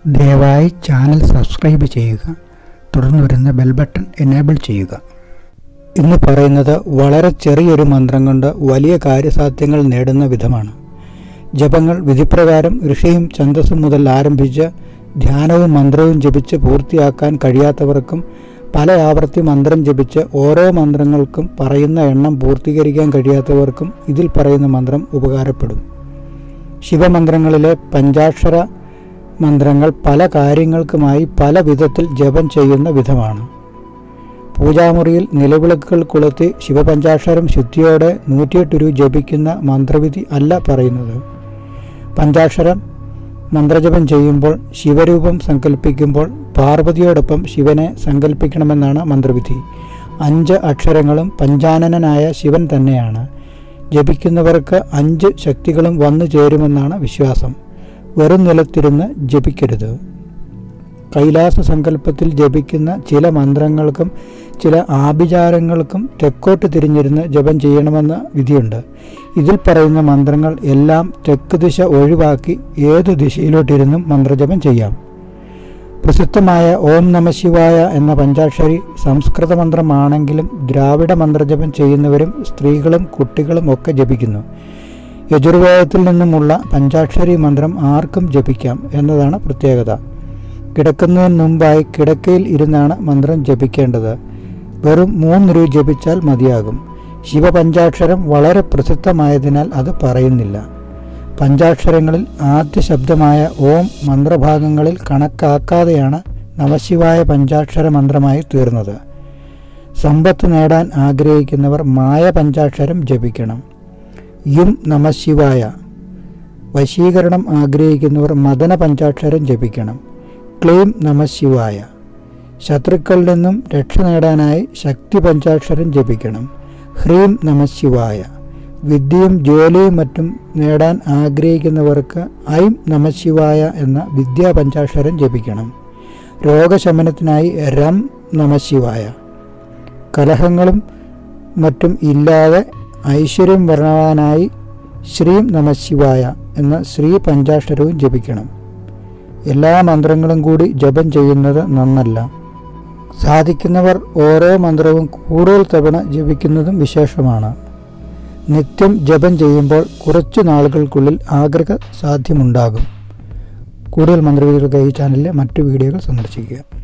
ദയവായി channel subscribe ചെയ്യുക തുടർന്ന് വരുന്ന ബെൽ ബട്ടൺ എനേബിൾ ചെയ്യുക ഇന്ന് പറയുന്നത് വളരെ ചെറിയൊരു മന്ത്രം കൊണ്ട് വലിയ കാര്യസാധ്യങ്ങൾ നേടുന്ന വിധമാണ് ജപങ്ങൾ വിധിപ്രകാരം ഋഷിയും ഛന്ദസ്സും മുതൽ ആരംഭിച്ച് ധ്യാനവും മന്ത്രവും ജപിച്ച് പൂർത്തിയാക്കാൻ കഴിയാത്തവർക്കും പല ആവർത്തി മന്ത്രം ജപിച്ച് ഓരോ മന്ത്രങ്ങൾക്കും പറയുന്ന എണ്ണം പൂർത്തീകരിക്കാൻ കഴിയാത്തവർക്കും ഇതിൽ പറയുന്ന മന്ത്രം ഉപകാരപ്പെടും ശിവമന്ത്രങ്ങളിലെ പഞ്ചാക്ഷര മന്ത്രങ്ങൾ പല കാര്യങ്ങൾക്കുമായി പല വിധത്തിൽ ജപം ചെയ്യുന്ന വിധമാണ് പൂജാമുറിയിൽ നിലവിളക്കുകൾ കൊളുത്തി ശിവപഞ്ചാക്ഷരം ശുദ്ധിയോടെ നൂറ്റിയെട്ട് രൂപ ജപിക്കുന്ന മന്ത്രവിധി അല്ല പറയുന്നത് പഞ്ചാക്ഷരം മന്ത്രജപം ചെയ്യുമ്പോൾ ശിവരൂപം സങ്കല്പിക്കുമ്പോൾ പാർവതിയോടൊപ്പം ശിവനെ സങ്കല്പിക്കണമെന്നാണ് മന്ത്രവിധി അഞ്ച് അക്ഷരങ്ങളും പഞ്ചാനനായ ശിവൻ തന്നെയാണ് ജപിക്കുന്നവർക്ക് അഞ്ച് ശക്തികളും വന്നു ചേരുമെന്നാണ് വിശ്വാസം വെറും നിലത്തിരുന്ന് ജപിക്കരുത് കൈലാസ സങ്കല്പത്തിൽ ജപിക്കുന്ന ചില മന്ത്രങ്ങൾക്കും ചില ആഭിചാരങ്ങൾക്കും തെക്കോട്ട് തിരിഞ്ഞിരുന്ന് ജപം ചെയ്യണമെന്ന വിധിയുണ്ട് ഇതിൽ പറയുന്ന മന്ത്രങ്ങൾ എല്ലാം തെക്ക് ദിശ ഒഴിവാക്കി ഏതു ദിശയിലോട്ടിരുന്നും മന്ത്രജപം ചെയ്യാം പ്രസിദ്ധമായ ഓം നമ ശിവായ എന്ന പഞ്ചാക്ഷരി സംസ്കൃത മന്ത്രമാണെങ്കിലും ദ്രാവിഡ മന്ത്രജപം ചെയ്യുന്നവരും സ്ത്രീകളും കുട്ടികളും ഒക്കെ ജപിക്കുന്നു യജുർവേദത്തിൽ നിന്നുമുള്ള പഞ്ചാക്ഷരി മന്ത്രം ആർക്കും ജപിക്കാം എന്നതാണ് പ്രത്യേകത കിടക്കുന്നതിന് മുമ്പായി കിടക്കയിൽ ഇരുന്നാണ് മന്ത്രം ജപിക്കേണ്ടത് വെറും മൂന്ന് രൂപ ജപിച്ചാൽ മതിയാകും ശിവപഞ്ചാക്ഷരം വളരെ പ്രസിദ്ധമായതിനാൽ അത് പറയുന്നില്ല പഞ്ചാക്ഷരങ്ങളിൽ ആദ്യ ശബ്ദമായ ഓം മന്ത്രഭാഗങ്ങളിൽ കണക്കാക്കാതെയാണ് നമശിവായ പഞ്ചാക്ഷര മന്ത്രമായി തീർന്നത് സമ്പത്ത് നേടാൻ ആഗ്രഹിക്കുന്നവർ മായ പഞ്ചാക്ഷരം ജപിക്കണം യും നമശിവായ വശീകരണം ആഗ്രഹിക്കുന്നവർ മദന പഞ്ചാക്ഷരം ജപിക്കണം ക്ലീം നമശിവായ ശത്രുക്കളിൽ നിന്നും രക്ഷ നേടാനായി ശക്തി പഞ്ചാക്ഷരം ജപിക്കണം ഹ്രീം നമശിവായ വിദ്യയും ജോലിയും മറ്റും നേടാൻ ആഗ്രഹിക്കുന്നവർക്ക് ഐം നമശിവായ എന്ന വിദ്യാ പഞ്ചാക്ഷരം ജപിക്കണം രോഗശമനത്തിനായി രം നമശിവായ കലഹങ്ങളും മറ്റും ഇല്ലാതെ ഐശ്വര്യം വരണവാനായി ശ്രീം നമശിവായ എന്ന ശ്രീ പഞ്ചാക്ഷരവും ജപിക്കണം എല്ലാ മന്ത്രങ്ങളും കൂടി ജപം ചെയ്യുന്നത് നന്നല്ല സാധിക്കുന്നവർ ഓരോ മന്ത്രവും കൂടുതൽ തവണ ജപിക്കുന്നതും വിശേഷമാണ് നിത്യം ജപം ചെയ്യുമ്പോൾ കുറച്ചു നാളുകൾക്കുള്ളിൽ ആഗ്രഹ സാധ്യമുണ്ടാകും കൂടുതൽ മന്ത്രവിധികൾക്ക് ഈ ചാനലിലെ മറ്റു വീഡിയോകൾ സന്ദർശിക്കുക